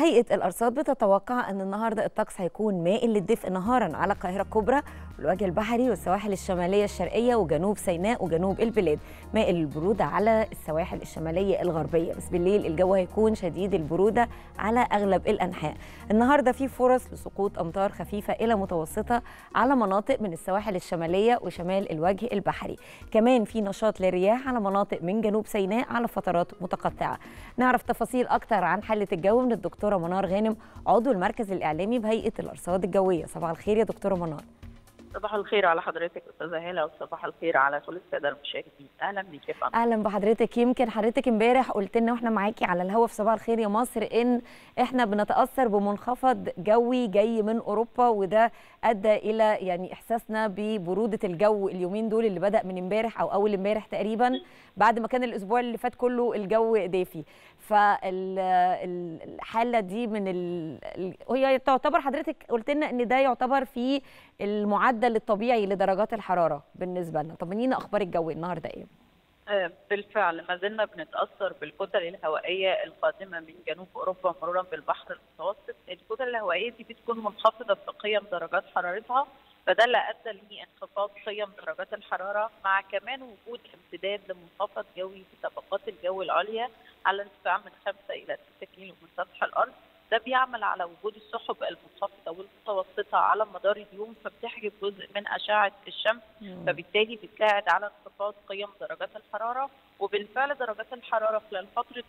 هيئة الأرصاد بتتوقع أن النهاردة الطقس هيكون مائل للدفء نهارا على القاهرة الكبرى والوجه البحري والسواحل الشمالية الشرقية وجنوب سيناء وجنوب البلاد مائل للبرودة على السواحل الشمالية الغربية بس بالليل الجو هيكون شديد البرودة على أغلب الأنحاء النهاردة في فرص لسقوط أمطار خفيفة إلى متوسطة على مناطق من السواحل الشمالية وشمال الوجه البحري كمان في نشاط للرياح على مناطق من جنوب سيناء على فترات متقطعة نعرف تفاصيل أكتر عن حالة الجو من الدكتورة منار غانم عضو المركز الإعلامي بهيئة الأرصاد الجوية صباح الخير يا دكتورة منار صباح الخير على حضرتك استاذه هاله وصباح الخير على كل الساده المشاهدين اهلا بيك يا فندم اهلا بحضرتك يمكن حضرتك امبارح قلت لنا واحنا معاكي على الهوا في صباح الخير يا مصر ان احنا بنتاثر بمنخفض جوي جاي من اوروبا وده ادى الى يعني احساسنا ببروده الجو اليومين دول اللي بدا من امبارح او اول امبارح تقريبا بعد ما كان الاسبوع اللي فات كله الجو دافي فالحاله دي من ال... هي تعتبر حضرتك قلت لنا ان ده يعتبر في المعدل الطبيعي لدرجات الحراره بالنسبه لنا طمنينا اخبار الجو النهارده ايه بالفعل ما زلنا بنتاثر بالكتل الهوائيه القادمه من جنوب اوروبا مرورا بالبحر المتوسط الكتل الهوائيه دي بتكون منخفضه في قيم درجات حرارتها فده اللي ادى لانخفاض قيم درجات الحراره مع كمان وجود امتداد لمنخفض جوي في طبقات الجو العليا على ارتفاع من 5 الى 6 كيلو من سطح الارض ده بيعمل على وجود السحب المنخفضه والمتوسطه على مدار اليوم فبتحجب جزء من اشعه الشمس مم. فبالتالي بتساعد على انخفاض قيم درجات الحراره وبالفعل درجات الحراره خلال فتره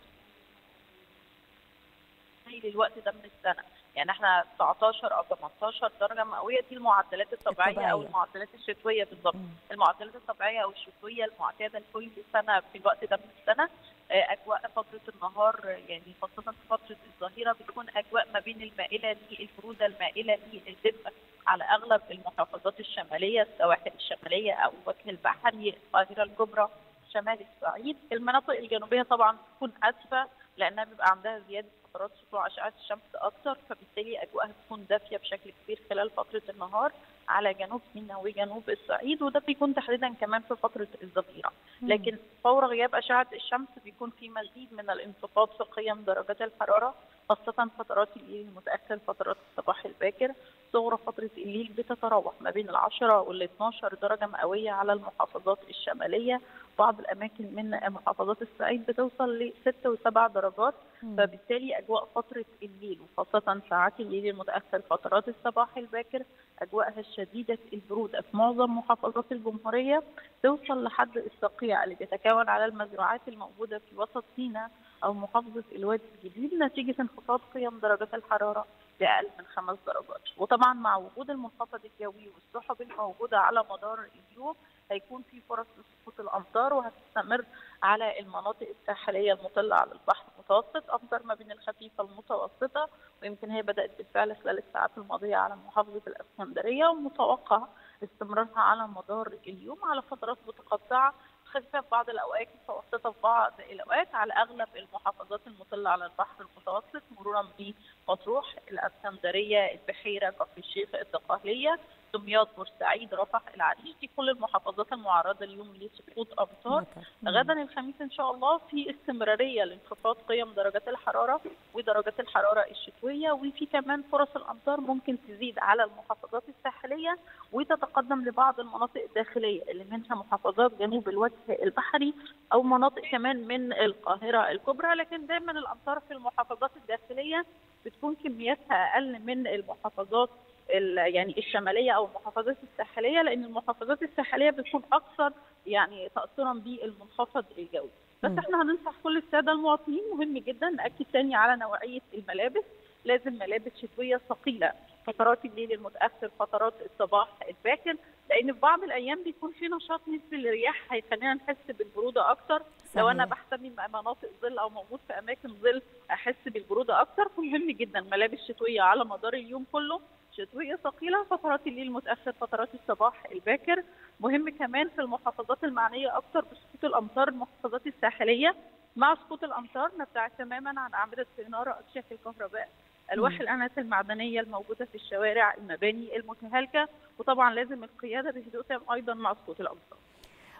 للوقت ده من السنه يعني احنا 19 او 18 درجه مئويه دي المعدلات الطبيعيه, الطبيعية. او المعدلات الشتويه بالظبط المعدلات الطبيعيه او الشتويه المعتاده لكل سنه في الوقت ده من السنه اجواء فتره النهار يعني خاصه في فتره الظهيره بتكون اجواء ما بين المائله للبروده المائله للدفء على اغلب المحافظات الشماليه السواحل الشماليه او الوجه البحري القاهره الكبرى شمال الصعيد المناطق الجنوبيه طبعا بتكون اسفه لانها بيبقى عندها زياده فترات سطوع اشعه الشمس اكثر فبالتالي اجواءها بتكون دافيه بشكل كبير خلال فتره النهار على جنوب سيناء وجنوب الصعيد وده بيكون تحديدا كمان في فتره الظهيره لكن فور غياب اشعه الشمس بيكون في مزيد من الانخفاض في قيم درجات الحراره خاصه فترات الليل المتاخر فترات الصباح الباكر صغرى فتره الليل بتتراوح ما بين ال 10 وال 12 درجه مئويه على المحافظات الشماليه بعض الاماكن من محافظات الصعيد بتوصل ل 6 و7 درجات مم. فبالتالي اجواء فتره الليل وخاصه ساعات الليل المتاخر فترات الصباح الباكر اجواءها الشديده البروده في معظم محافظات الجمهوريه توصل لحد الصقيع اللي بيتكون على المزروعات الموجوده في وسط سيناء او محافظه الوادي الجديد نتيجه انخفاض قيم درجات الحراره لاقل من خمس درجات وطبعا مع وجود المنخفض الجوي والسحب الموجوده على مدار اليوم هيكون في فرص لسقوط الامطار وهتستمر على المناطق الساحليه المطله على البحر المتوسط امطار ما بين الخفيفه المتوسطه ويمكن هي بدات بالفعل خلال الساعات الماضيه على محافظه الاسكندريه ومتوقع استمرارها على مدار اليوم على فترات متقطعه خفيفه في بعض الاوقات متوسطه في بعض الاوقات على اغلب المحافظات المطله على البحر المتوسط مرورا بمطروح الاسكندريه البحيره كفر الشيخ الدقهليه دمياط بورسعيد رفح العريش دي كل المحافظات المعرضه اليوم لسقوط امطار غدا الخميس ان شاء الله في استمراريه لانخفاض قيم درجات الحراره ودرجات الحراره الشتويه وفي كمان فرص الامطار ممكن تزيد على المحافظات الساحليه وتتقدم لبعض المناطق الداخليه اللي منها محافظات جنوب الوجه البحري او مناطق كمان من القاهره الكبرى لكن دايما الامطار في المحافظات الداخليه بتكون كمياتها اقل من المحافظات يعني الشماليه او المحافظات الساحليه لان المحافظات الساحليه بتكون اكثر يعني تاثرا بالمنخفض الجوي بس احنا هننصح كل الساده المواطنين مهم جدا ناكد تاني على نوعيه الملابس لازم ملابس شتويه ثقيله فترات الليل المتاخر فترات الصباح الباكر لان في بعض الايام بيكون في نشاط نسبي للرياح هيخلينا نحس بالبروده اكتر صحيح. لو انا بحتمي مناطق ظل او موجود في اماكن ظل احس بالبروده اكتر فمهم جدا ملابس شتويه على مدار اليوم كله شتويه ثقيله فترات الليل المتاخر فترات الصباح الباكر مهم كمان في المحافظات المعنيه اكثر بسقوط الامطار المحافظات الساحليه مع سقوط الامطار نبتعد تماما عن اعمده الاناره اكشاف الكهرباء الواح الانات المعدنيه الموجوده في الشوارع المباني المتهالكه وطبعا لازم القياده بهدوء تام ايضا مع سقوط الامطار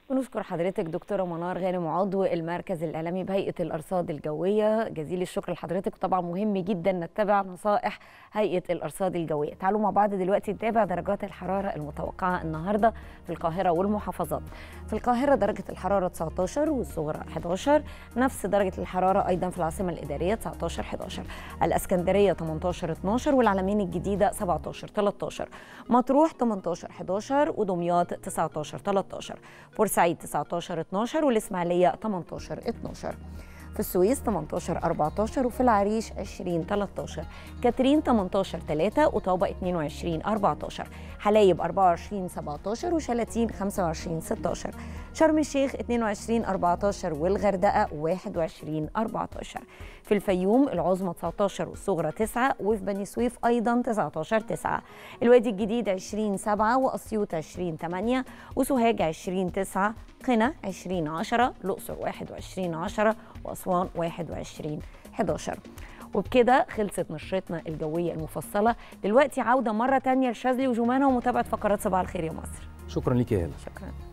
ونشكر حضرتك دكتورة منار غانم عضو المركز الإعلامي بهيئة الأرصاد الجوية جزيل الشكر لحضرتك وطبعا مهم جدا نتبع نصائح هيئة الأرصاد الجوية تعالوا مع بعض دلوقتي نتابع درجات الحرارة المتوقعة النهاردة في القاهرة والمحافظات في القاهرة درجة الحرارة 19 والصغرى 11 نفس درجة الحرارة أيضا في العاصمة الإدارية 19 11 الإسكندرية 18 12 والعلمين الجديدة 17 13 مطروح 18 11 ودمياط 19 13 بورسعيد 19 12 والإسماعيلية 18 12 في السويس 18 14 وفي العريش 20 13 كاترين 18 3 وطابة 22 14 حلايب 24 17 وشلاتين 25 16 شرم الشيخ 22 14 والغردقة 21 14 في الفيوم العظمى 19 والصغرى 9 وفي بني سويف أيضا 19 9 الوادي الجديد 20 7 وأسيوط 20 8 وسوهاج 20 9 قنا 20 10 الأقصر 21 10 وأسوان 21 11 وبكده خلصت نشرتنا الجوية المفصلة دلوقتي عودة مرة تانية لشاذلي وجمانة ومتابعة فقرات صباح الخير يا مصر شكرا ليك يا هلا شكرا